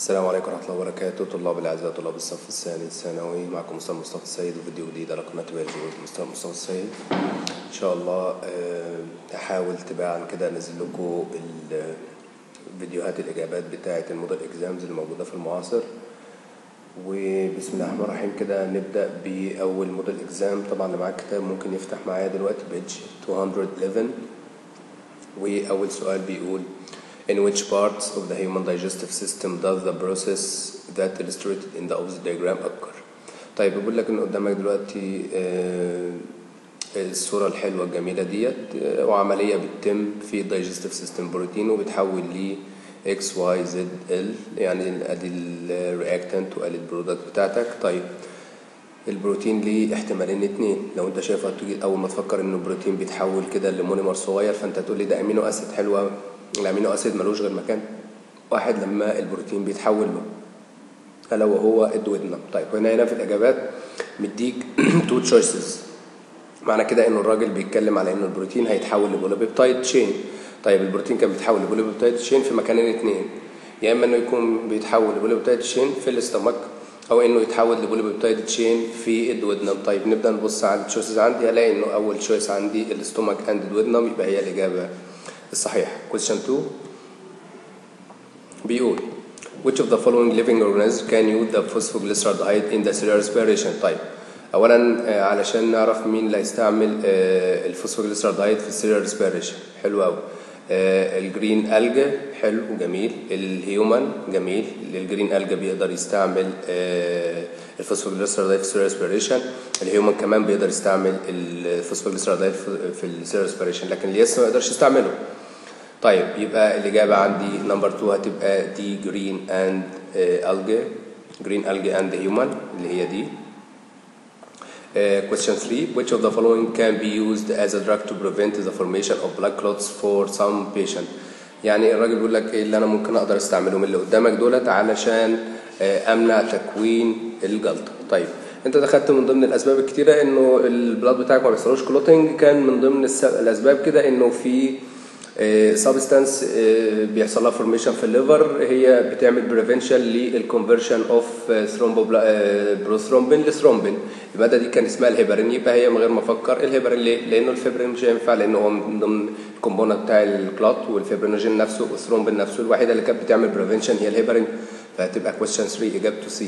السلام عليكم ورحمة الله وبركاته طلاب الأعزاء طلاب الصف الثاني الثانوي معكم مستر مصطفى السيد وفيديو جديد على قناة بيرجوت مستر مصطفى السيد إن شاء الله آه، هحاول تباعا كده أنزل لكم ال- فيديوهات الإجابات بتاعة الموديل إكزامز اللي موجودة في المعاصر وبسم الله الرحمن الرحيم كده نبدأ بأول موديل إكزام طبعا اللي معاك كتاب ممكن يفتح معايا دلوقتي بيج 211 وأول سؤال بيقول In which parts of the human digestive system does the process that illustrated in the opposite diagram occur? طيب بيقول لك إن قدامك دلوقتي آه، الصورة الحلوة الجميلة ديت آه، وعملية بتتم في الدايجستيف سيستم بروتين وبتحول ل X Y Z L يعني ادي الرياكتنت وادي البرودكت بتاعتك طيب البروتين ليه احتمالين اتنين لو انت شايف هتيجي اول ما تفكر ان البروتين بيتحول كده لمونيمر صغير فانت تقول لي ده امينو اسيد حلو قوي الامينو اسيد ملوش غير مكان واحد لما البروتين بيتحول له الا وهو الدويدنم طيب هنا هنا في الاجابات مديك تو تشويسز معنى كده ان الراجل بيتكلم على ان البروتين هيتحول لبوليبيبتايد تشين طيب البروتين كان بيتحول لبوليبيبتايد تشين في مكانين اتنين يا اما انه يكون بيتحول لبوليبيبتايد تشين في الاستمك او انه يتحول لبوليبيبتايد تشين في الدويدنم طيب نبدا نبص على التشويسز عندي هلاقي انه اول تشويس عندي الاستومك اند دويدنم يبقى هي الاجابه الصحيحه كويشن 2 بيقول which of the following living organisms can use the phosphoglyceride in the cellular respiration طيب اولا آه، علشان نعرف مين اللي هيستعمل آه، الفوسفوجليسرايد في السيلولار ريسبيريشن حلو قوي الجرين الجا حلو جميل الهيومن جميل الجرين الجا بيقدر يستعمل آه، الفوسفوجليسرايد في السيلولار ريسبيريشن الهيومن كمان بيقدر يستعمل الفوسفوجليسرايد في السيلولار ريسبيريشن لكن الياس ما يقدرش يستعمله طيب يبقى الإجابة عندي نمبر 2 هتبقى دي جرين اند الجا جرين الجا اند هيومن اللي هي دي Uh, question 3 Which of the following can be used as a drug to prevent the formation of blood clots for some patient يعني الراجل بيقول لك ايه اللي انا ممكن اقدر استعمله من اللي قدامك دولت علشان آه، امنع تكوين الجلطه طيب انت دخلت من ضمن الاسباب الكتيره انه البلاد بتاعك ما بيحصلوش كلوتنج كان من ضمن الس- الاسباب كده انه في سبستانس بيحصل لها فورميشن في الليفر هي بتعمل بريفنشن للكونفرشن اوف بروثرومبين لثرومبين يبقى ده دي كان اسمها الهيبرين يبقى هي من غير ما افكر الهيبرين ليه؟ لانه الفيبرين مش هينفع لانه هو من ضمن الكومبوننت بتاع الكلوت والفيبرينوجين نفسه والثرومبين نفسه الوحيده اللي كانت بتعمل بريفنشن هي الهيبرين فهتبقى كويشن 3 اجابته سي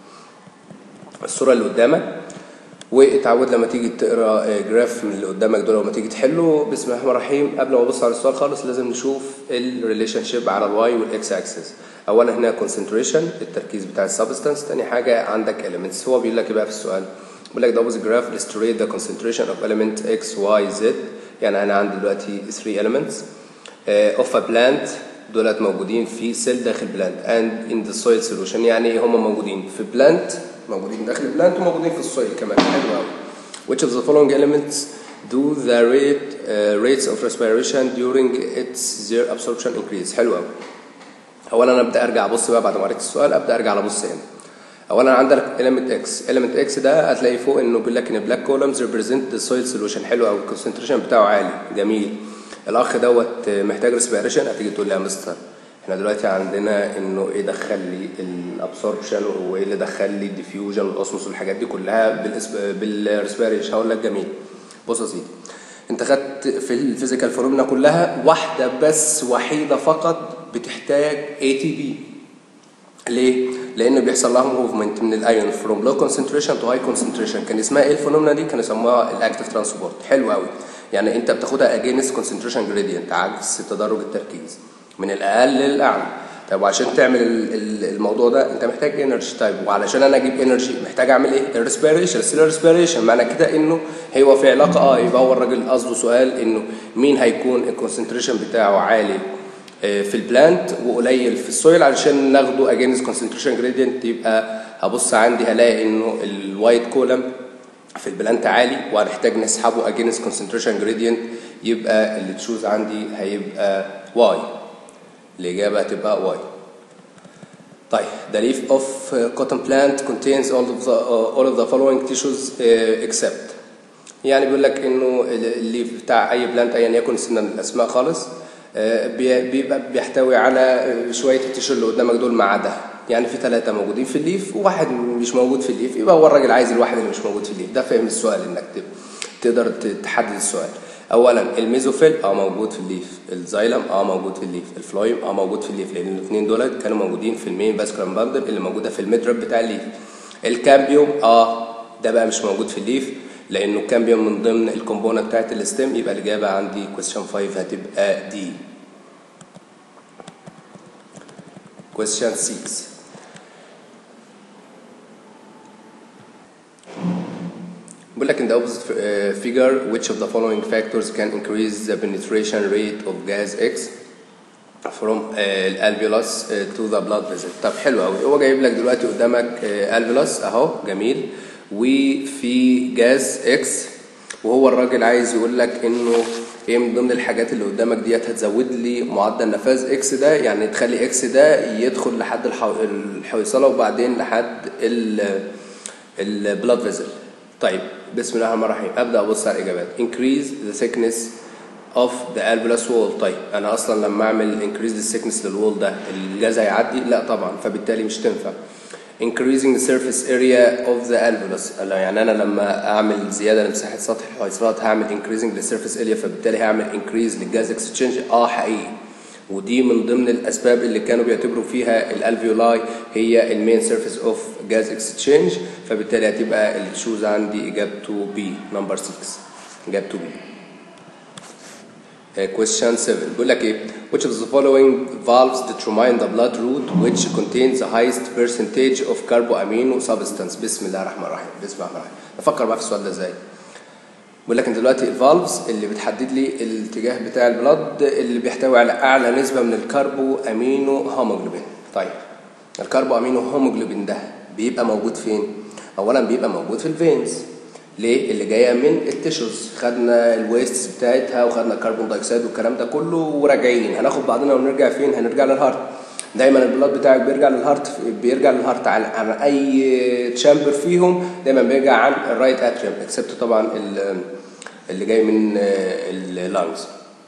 الصوره اللي قدامك واتعود لما تيجي تقرا آه، جراف من اللي قدامك دول لما تيجي تحله بسم الله الرحمن الرحيم قبل ما ابص على السؤال خالص لازم نشوف الريليشن شيب على الواي والاكس اكسس اولا هنا كونسنتريشن التركيز بتاع السبستانس تاني حاجه عندك elements هو بيقول لك ايه بقى في السؤال بيقول لك ده was graph illustrate the concentration of element x y z يعني انا عندي دلوقتي 3 elements uh, of a plant دولت موجودين في سيل داخل بلانت and in the soil solution يعني هم موجودين في بلانت موجودين داخل البلانت وموجودين في السويل كمان حلو قوي which of the following elements do the rate uh, rates of respiration during its their absorption increase حلو قوي اولا انا ابدا ارجع ابص بقى بعد ما قريت السؤال ابدا ارجع ابص هنا اولا عندك element x element x ده هتلاقي فوق انه بيقول لك ان black columns represent the soil solution حلو قوي الكونسنتريشن بتاعه عالي جميل الاخ دوت محتاج ريسبيريشن هتيجي تقول لي يا مستر احنا دلوقتي عندنا انه ايه دخل لي الابسوربشن وايه اللي دخل لي الديفيوجن والاوسموس والحاجات دي كلها بالريسبيريشن هقول لك جميل بص يا سيدي انت خدت في الفيزيكال فورمنا كلها واحده بس وحيده فقط بتحتاج اي تي بي ليه؟ لان بيحصل لها موفمنت من الايون فروم لو كونسنتريشن تو هاي كونسنتريشن كان اسمها ايه الفينومينا دي؟ كان يسموها الاكتيف ترانسبورت حلو قوي يعني انت بتاخدها اجينست كونسنتريشن جريدينت عكس تدرج التركيز من الاقل للاعلى طيب وعشان تعمل ال- ال- الموضوع ده انت محتاج انرجي طيب وعلشان انا اجيب انرجي محتاج اعمل ايه؟ الريسبيريشن السيلر ريسبيريشن معنى كده انه هو في علاقه اه يبقى هو الراجل قصده سؤال انه مين هيكون الكونسنتريشن بتاعه عالي في البلانت وقليل في السويل علشان ناخده اجينست كونسنتريشن جريدينت يبقى هبص عندي هلاقي انه الوايت كولم في البلانت عالي وهنحتاج نسحبه اجينست كونسنتريشن جريدينت يبقى اللي تشوز عندي هيبقى واي الاجابه هتبقى واي طيب the leaf of uh, cotton plant contains all of the uh, all of the following tissues uh, except يعني بيقول لك انه الليف بتاع اي بلانت ايا يكن سيبنا من الاسماء خالص آه، بي- بيبقى بيحتوي على آه، شويه التيشو اللي قدامك دول ما عدا يعني في ثلاثه موجودين في الليف وواحد مش موجود في الليف يبقى هو الراجل عايز الواحد اللي مش موجود في الليف ده فهم السؤال انك ت- تقدر ت- تحدد السؤال اولا الميزوفيل اه موجود في الليف الزايلم اه موجود في الليف الفلويم اه موجود في الليف لان الاثنين دول كانوا موجودين في المين باسكرام باندل اللي موجوده في الميدرب بتاع الليف الكامبيوم اه ده بقى مش موجود في الليف لانه الكامبيوم من ضمن الكومبونه بتاعت الستيم يبقى الاجابه عندي كويستشن 5 هتبقى دي Question 6 بيقول لك in the opposite uh, figure which of the following factors can increase the penetration rate of gas X from uh, الالفيولus uh, to the blood vessel طب حلو قوي هو جايب لك دلوقتي قدامك uh, الفيولس اهو جميل وفي جاز اكس وهو الراجل عايز يقول لك انه ايه من ضمن الحاجات اللي قدامك ديت هتزود لي معدل نفاذ اكس ده يعني تخلي اكس ده يدخل لحد الحو... الحويصله وبعدين لحد البلاد فيزل طيب بسم الله الرحمن الرحيم ابدا ابص على الاجابات increase the thickness of the alveolus wall طيب انا اصلا لما اعمل increase the thickness للوول ده الجاز هيعدي لا طبعا فبالتالي مش تنفع increasing the surface area of the alveolus لا، يعني انا لما اعمل زياده لمساحه سطح الحويصلات هعمل increasing the surface area فبالتالي هعمل increase للجاز اكسشينج اه حقيقي ودي من ضمن الاسباب اللي كانوا بيعتبروا فيها الالفيولاي هي المين سيرفيس اوف جاز اكسشينج فبالتالي هتبقى الشوز عندي اجابته بي نمبر 6 اجابته بي Uh, question 7 بيقول لك ايه which of the following valves determine the blood route which contains the highest percentage of carboamino substance بسم الله الرحمن الرحيم بسم الله الرحمن الرحيم نفكر بقى في السؤال ده ازاي بيقول لك انت دلوقتي الفالفز اللي بتحدد لي الاتجاه بتاع البلد اللي بيحتوي على اعلى نسبه من الكربو امينو هوموجلوبين طيب الكربو امينو هوموجلوبين ده بيبقى موجود فين اولا بيبقى موجود في الفينز ليه اللي جايه من التيشوز خدنا الويست بتاعتها وخدنا الكربون دايوكسيد والكلام ده كله وراجعين هناخد بعضنا ونرجع فين هنرجع للهارت دايما البلاد بتاعك بيرجع للهارت بيرجع للهارت عن, عن اي تشامبر فيهم دايما بيرجع عن الرايت اتريوم اكسبت طبعا ال- اللي جاي من اللانجز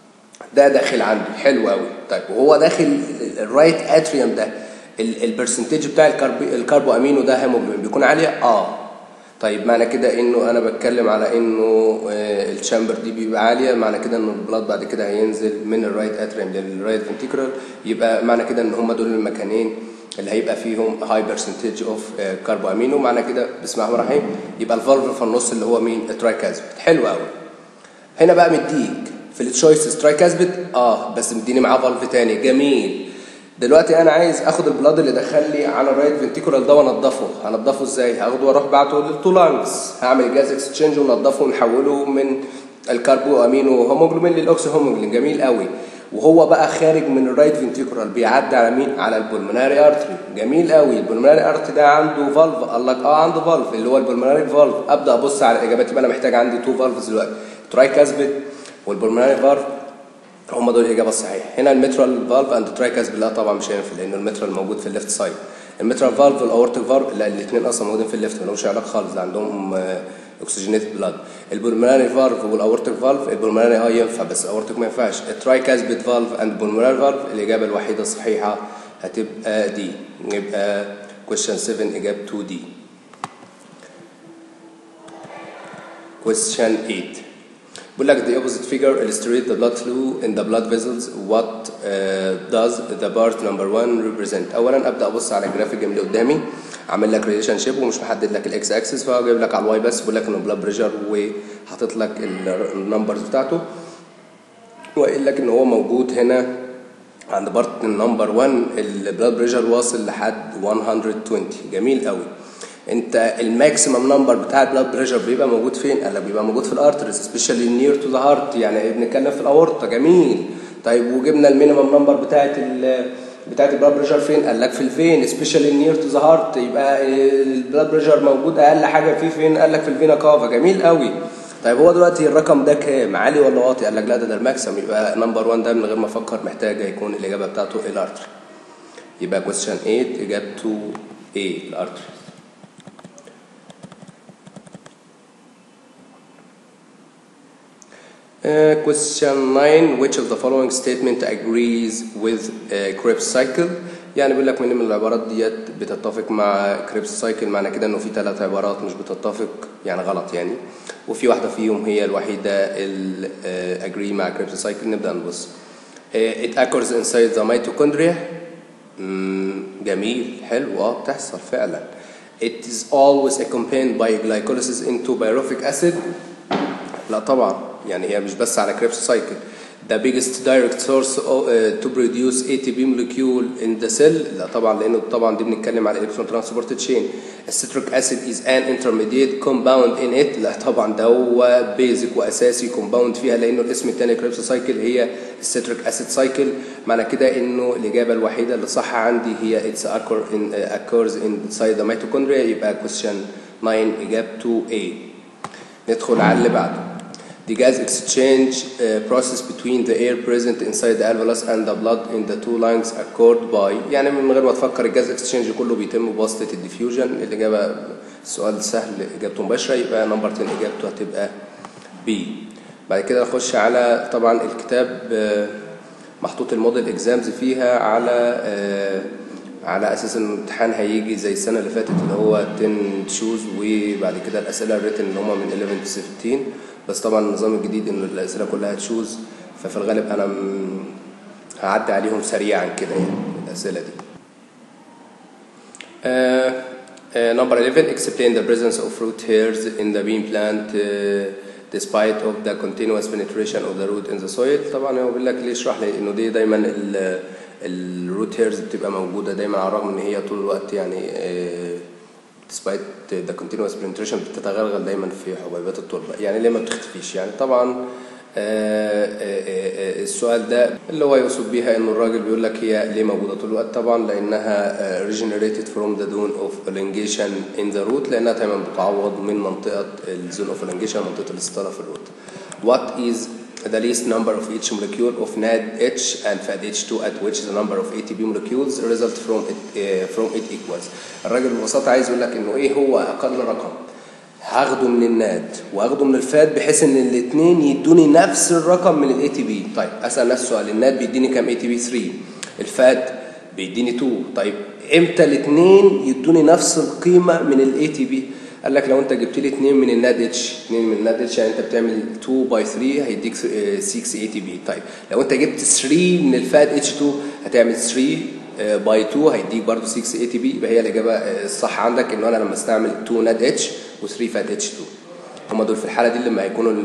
ده داخل عندي حلو قوي طيب وهو داخل الرايت اتريوم ده البرسنتج بتاع الكرب الكربو امينو ده هيموجلوبين بيكون عاليه اه طيب معنى كده انه انا بتكلم على انه آه، الشامبر دي بيبقى عاليه معنى كده ان البلاد بعد كده هينزل من الرايت اتريم للرايت فنتيكولار يبقى معنى كده ان هم دول المكانين اللي هيبقى فيهم هاي برسنتج اوف كاربو امينو معنى كده بسم الله الرحمن الرحيم يبقى الفالف في النص اللي هو مين الترايكازبيد حلو قوي هنا بقى مديك في التشويس ترايكازبيد اه بس مديني معاه فالف تاني جميل دلوقتي انا عايز اخد البلاد اللي دخل لي على الرايت فنتيكولار ده وانضفه هنضفه ازاي هاخده واروح بعته للتو لانجز هعمل جاز اكسشينج ونضفه ونحوله من الكربو امينو هوموجلوبين للاوكسي هوموجلوبين جميل قوي وهو بقى خارج من الرايت فنتيكولار بيعدي على مين على البولموناري ارتري جميل قوي البولموناري ارتري ده عنده فالف قال لك اه عنده فالف اللي هو البولموناري فالف ابدا ابص على الاجابات يبقى انا محتاج عندي تو فالفز دلوقتي ترايكاسبيد والبولموناري فالف هم دول الاجابه الصحيحه هنا المترال فالف اند ترايكاسبيد لا طبعا مش هينفع لان المترال موجود في الليفت سايد المترال فالف والاورتيك فالف لا الاثنين اصلا موجودين في الليفت مالهمش علاقه خالص ده عندهم اوكسجينيتد بلاد البولموناري فالف والاورتيك فالف البولموناري اه ينفع بس الاورتيك ما ينفعش الترايكاسبيد فالف اند بولموناري فالف الاجابه الوحيده الصحيحه هتبقى دي يبقى question 7 اجابته دي question 8 بيقول لك the opposite figure illustrate the blood flow in the blood vessels what uh, does the part number one represent اولا ابدا ابص على الجرافيك اللي قدامي عامل لك ريليشن شيب ومش محدد لك الاكس اكسس فهو جايب لك على الواي بس بيقول لك انه بلاد بريشر وحاطط لك النمبرز بتاعته وقايل لك ان هو موجود هنا عند بارت نمبر 1 البلاد بريشر واصل لحد 120 جميل قوي انت الماكسيمم نمبر بتاع البلاد بريشر بيبقى موجود فين؟ قال لك بيبقى موجود في الارترز سبيشالي نير تو ذا هارت يعني بنتكلم في الاورطه جميل طيب وجبنا المينيمم نمبر بتاعت ال بتاعت البلاد بريشر فين؟ قال لك في الفين سبيشالي نير تو ذا هارت يبقى البلاد بريشر موجود اقل حاجه فيه فين؟ قال لك في الفينا كافا جميل قوي طيب هو دلوقتي الرقم ده كام؟ عالي ولا واطي؟ قال لك لا ده ده الماكسيمم يبقى نمبر 1 ده من غير ما افكر محتاج يكون الاجابه بتاعته الارتري يبقى كويستشن 8 اجابته ايه الارتري Uh, question 9 which of the following statement agrees with uh, Krebs cycle يعني بيقول لك من من العبارات ديت بتتفق مع كريبس سايكل معنى كده انه في ثلاث عبارات مش بتتفق يعني غلط يعني وفي واحده فيهم هي الوحيده اللي اجري مع كريبس سايكل نبدا نبص uh, it occurs inside the mitochondria مم، جميل حلو اه بتحصل فعلا it is always accompanied by glycolysis into pyruvic acid لا طبعا يعني هي مش بس على كريبس سايكل the biggest direct source of, uh, to produce ATP molecule in the cell لا طبعا لانه طبعا دي بنتكلم على electron transport chain الستريك acid is an intermediate compound in it لا طبعا ده هو بيزك واساسي كومباوند فيها لانه الاسم الثاني كريبس سايكل هي الستريك اسيد سايكل معنى كده انه الاجابه الوحيده اللي صح عندي هي it's occur in, uh, occurs inside the mitochondria يبقى question 9 اجابته A ندخل على اللي بعده The gas exchange uh, process between the air present inside the alveolus and the blood in the two lungs occurred by يعني من غير ما تفكر الجاز اكسشينج كله بيتم بواسطة الديفيوجن الإجابة السؤال سهل إجابته مباشرة يبقى نمبر 10 إجابته هتبقى B بعد كده نخش على طبعا الكتاب آه، محطوط الموديل اكزامز فيها على آه، على اساس ان الامتحان هيجي زي السنه اللي فاتت اللي هو 10 شوز وبعد كده الاسئله الريتن اللي هم من 11 ل 16 بس طبعا النظام الجديد ان الاسئله كلها تشوز ففي الغالب انا م- هعدي عليهم سريعا كده يعني الاسئله دي Uh, uh, number 11 explain the presence of fruit hairs in the bean plant uh, despite of the continuous penetration of the root in the soil طبعا هو بيقول لك ليه اشرح لي انه دي دايما ال- الروت هيرز بتبقى موجوده دايما على الرغم ان هي طول الوقت يعني uh, despite the continuous penetration بتتغلغل دايما في حبيبات التربه يعني ليه ما بتختفيش يعني طبعا آه، آه، آه، السؤال ده اللي هو يقصد بيها انه الراجل بيقول لك هي ليه موجوده طول الوقت طبعا لانها آه، regenerated from the zone of elongation in the root لانها دايما بتعوض من منطقه الزون اوف elongation منطقه الاستاله في الروت what is the least number of each molecule of NADH and FADH2 at which the number of ATP molecules result from it, uh, from it equals الراجل ببساطه عايز يقول لك انه ايه هو اقل رقم هاخده من الناد واخده من الفات بحيث ان الاثنين يدوني نفس الرقم من الاي تي بي طيب اسال نفس السؤال الناد بيديني كام اي تي بي 3 الفات بيديني 2 طيب امتى الاثنين يدوني نفس القيمه من الاي تي بي قال لك لو انت جبت لي 2 من الناد اتش 2 من الناد اتش يعني انت بتعمل 2 باي 3 هيديك 6 اي تي بي طيب لو انت جبت 3 من الفات اتش 2 هتعمل 3 باي 2 هيديك برضه 6 اي تي بي يبقى هي الاجابه آه، الصح عندك ان انا لما استعمل 2 ناد اتش و3 فات اتش 2 هم دول في الحاله دي لما هيكونوا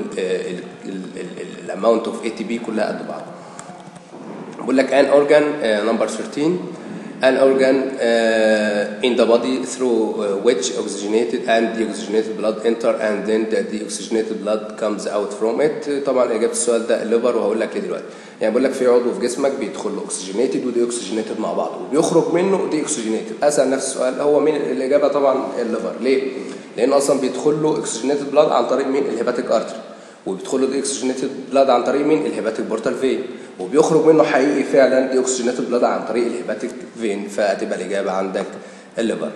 الاماونت اوف اي تي بي كلها قد بعض بقول لك an organ uh, number 13 an organ uh, in the body through uh, which oxygenated and deoxygenated blood enter and then the deoxygenated blood comes out from it طبعا اجابه السؤال ده الليفر وهقول لك ليه دلوقتي يعني بقول لك في عضو في جسمك بيدخل له اوكسجينيتد ودي اوكسجينيتد مع بعض وبيخرج منه دي اوكسجينيتد اسال نفس السؤال هو مين الاجابه طبعا الليفر ليه؟ لان اصلا بيدخل له اوكسجينيتد بلاد عن طريق مين؟ الهيباتيك ارتري وبيدخل له دي اوكسجينيتد بلاد عن طريق مين؟ الهيباتيك بورتال فين وبيخرج منه حقيقي فعلا دي اوكسجينيتد بلاد عن طريق الهيباتيك فين فهتبقى الاجابه عندك الليفر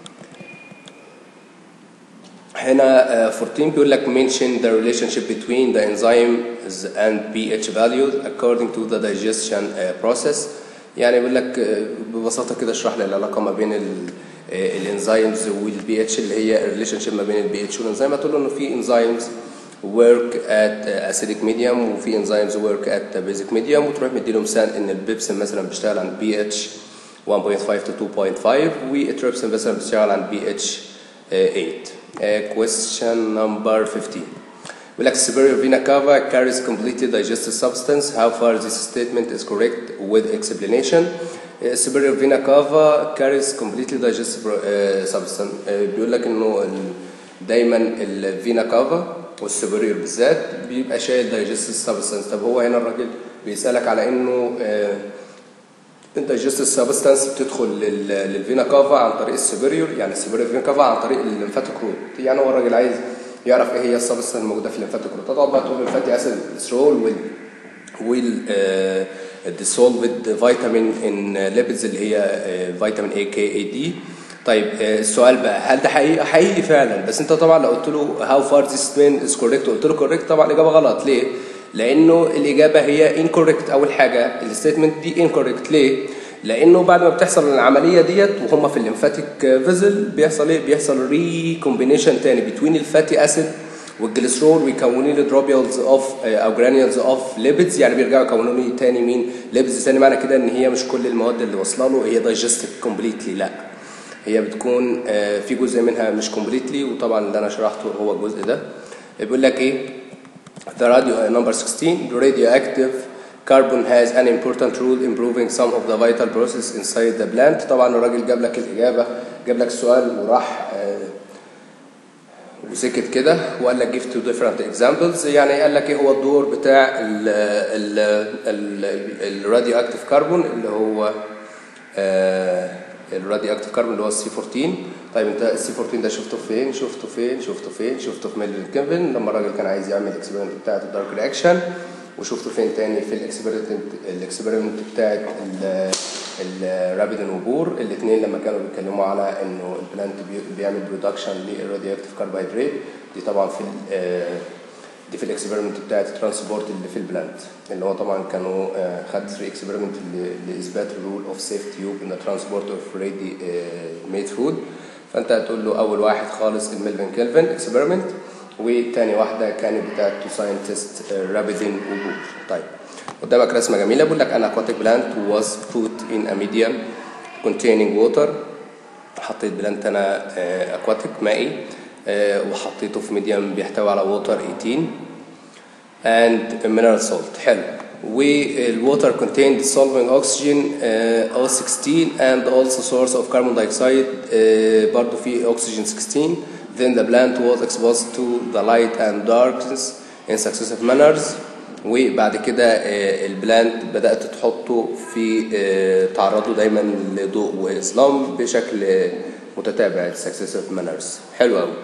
هنا آه، 14 بيقول لك mention the relationship between the enzymes and pH values according to the digestion آه، process يعني بيقول لك آه، ببساطه كده اشرح لي العلاقه ما بين الانزيمز والبي اتش اللي هي الريليشن شيب ما بين البي اتش والانزيم هتقول له انه في انزيمز work at acidic medium وفي انزيمز work at basic medium وتروح مديله مثال ان البيبسين مثلا بيشتغل عند بي اتش 1.5 to 2.5 والتريبسين مثلا بيشتغل عند بي اتش 8 Uh, question number 15 بيقول لك superior vena cava carries completely digested substance how far this statement is correct with explanation Uh, superior vena cava carries completely digested uh, substance uh, بيقول لك انه ال- دايما الفينا كافا والسوبريور بالذات بيبقى شايل digested substance طب هو هنا الراجل بيسألك على انه آه، الدايجستيف سبستانس بتدخل لل- للفينا كافا عن طريق السوبريور يعني السوبريور فينا كافا عن طريق الليمفاتيك روت يعني هو الراجل عايز يعرف ايه هي السبستانس الموجوده في الليمفاتيك روت تقعد بقى تقول الفاتي اسيد سترول وال وال الديسولفد فيتامين ان ليبيدز اللي هي آه، فيتامين اي كي اي دي طيب آه، السؤال بقى هل ده حقيقي حقيقي فعلا بس انت طبعا لو قلت له هاو فار ذيس مان از كوريكت قلت له كوريكت طبعا الاجابه غلط ليه لانه الاجابه هي incorrect اول حاجه الستيتمنت دي incorrect ليه لانه بعد ما بتحصل العمليه ديت وهم في الليمفاتيك فيزل بيحصل ايه بيحصل ري كومبينيشن تاني بين الفاتي اسيد والجليسرول ويكونوا لي دروبيولز اوف او جرانيولز اوف ليبيدز يعني بيرجعوا يكونوا لي تاني مين ليبيدز تاني معنى كده ان هي مش كل المواد اللي واصله له هي دايجستد كومبليتلي لا هي بتكون في جزء منها مش كومبليتلي وطبعا اللي انا شرحته هو الجزء ده بيقول لك ايه The radio uh, number 16 the radioactive carbon has an important role improving some of the vital process inside the plant طبعا الراجل جاب لك الاجابه جاب لك السؤال وراح آه وسكت كده وقال لك give two different examples يعني قال لك ايه هو الدور بتاع الراديو اكتيف كربون اللي هو الراديو اكتيف كربون اللي هو السي 14 طيب انت السي 14 ده شفته فين شفته فين شفته فين شفته في ميلفين كيفن لما الراجل كان عايز يعمل الاكسبيرمنت بتاعت الدارك رياكشن وشفته فين تاني في الاكسبيرمنت الاكسبيرمنت بتاعت الرابيد وبور الاثنين لما كانوا بيتكلموا على انه البلانت بيعمل برودكشن للراديو اكتيف كربوهيدرات دي طبعا في دي في الاكسبيرمنت بتاعت الترانسبورت اللي في البلانت اللي هو طبعا كانوا خد 3 اكسبيرمنت لاثبات الرول اوف سيف تيوب ان ترانسبورت اوف ريدي ميد فود فانت هتقول له اول واحد خالص الميلفن كيلفن اكسبيرمنت وتاني واحده كانت بتاعت تو ساينتست رابيدين وبور طيب قدامك رسمه جميله بيقول لك ان aquatic plant was put in a medium containing water حطيت بلانت انا aquatic مائي وحطيته في ميديم بيحتوي على ووتر 18 and mineral salt حلو والووتر contained dissolving oxygen uh, O16 and also source of carbon dioxide uh, برضه في oxygen 16 then the plant was exposed to the light and darkness in successive manners وبعد كده البلانت بدأت تحطه في تعرضه دايما لضوء وإظلام بشكل متتابع successive manners حلو قوي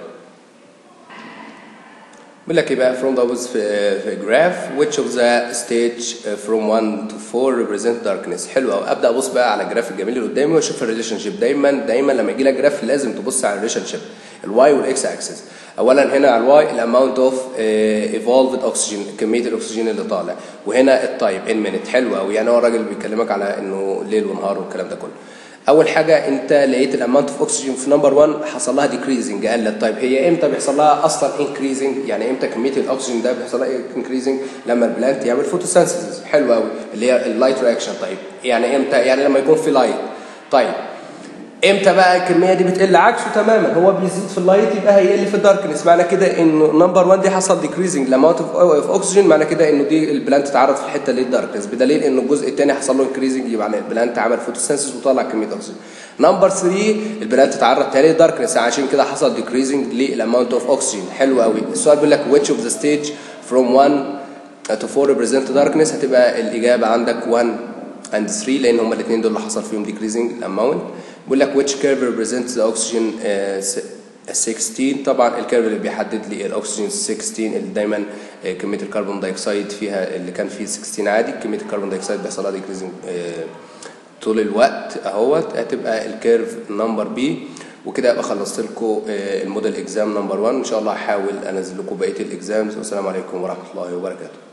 بيقول لك ايه بقى from the was في, في graph which of the stage from 1 to 4 represent darkness حلو قوي ابدا ابص بقى على الجراف الجميل اللي قدامي واشوف الريليشن شيب دايما دايما لما يجي لك جراف لازم تبص على الريليشن شيب الواي والاكس اكسس اولا هنا على الواي الاماونت اوف ايفولفد اوكسجين كميه الاكسجين اللي طالع وهنا التايم ان مينت حلو قوي يعني هو الراجل بيكلمك على انه ليل ونهار والكلام ده كله اول حاجه انت لقيت الاماونت اوف اوكسجين في نمبر 1 حصل لها ديكريزنج قلت طيب هي امتى بيحصل لها اصلا انكريزنج يعني امتى كميه الاكسجين ده بيحصل لها انكريزنج لما البلانت يعمل فوتوسينثيسيس حلو قوي اللي هي اللايت رياكشن طيب يعني امتى يعني لما يكون في لايت طيب امتى بقى الكميه دي بتقل عكسه تماما هو بيزيد في اللايت يبقى هيقل في الداركنس معنى كده انه نمبر 1 دي حصل ديكريزنج لاماونت اوف اوكسجين معنى كده انه دي البلانت اتعرض في الحته للداركنس بدليل انه الجزء الثاني حصل له انكريزنج يبقى البلانت عمل فوتوسينثيس وطلع كميه اكسجين نمبر 3 البلانت اتعرض تاني للداركنس عشان كده حصل ديكريزنج للاماونت اوف اوكسجين حلو قوي السؤال بيقول لك which of the stage from 1 to 4 represent darkness هتبقى الاجابه عندك 1 and 3 لان هما الاثنين دول اللي حصل فيهم decreasing الاماونت بيقول لك which curve represents the oxygen uh, 16 طبعا الكيرف اللي بيحدد لي الاكسجين 16 اللي دايما uh, كميه الكربون دايوكسيد فيها اللي كان فيه 16 عادي كميه الكربون دايوكسيد بيحصل لها decreasing uh, طول الوقت اهوت هتبقى الكيرف نمبر بي وكده ابقى خلصت لكم الموديل اكزام نمبر 1 ان شاء الله هحاول انزل لكم بقيه الاكزامز والسلام عليكم ورحمه الله وبركاته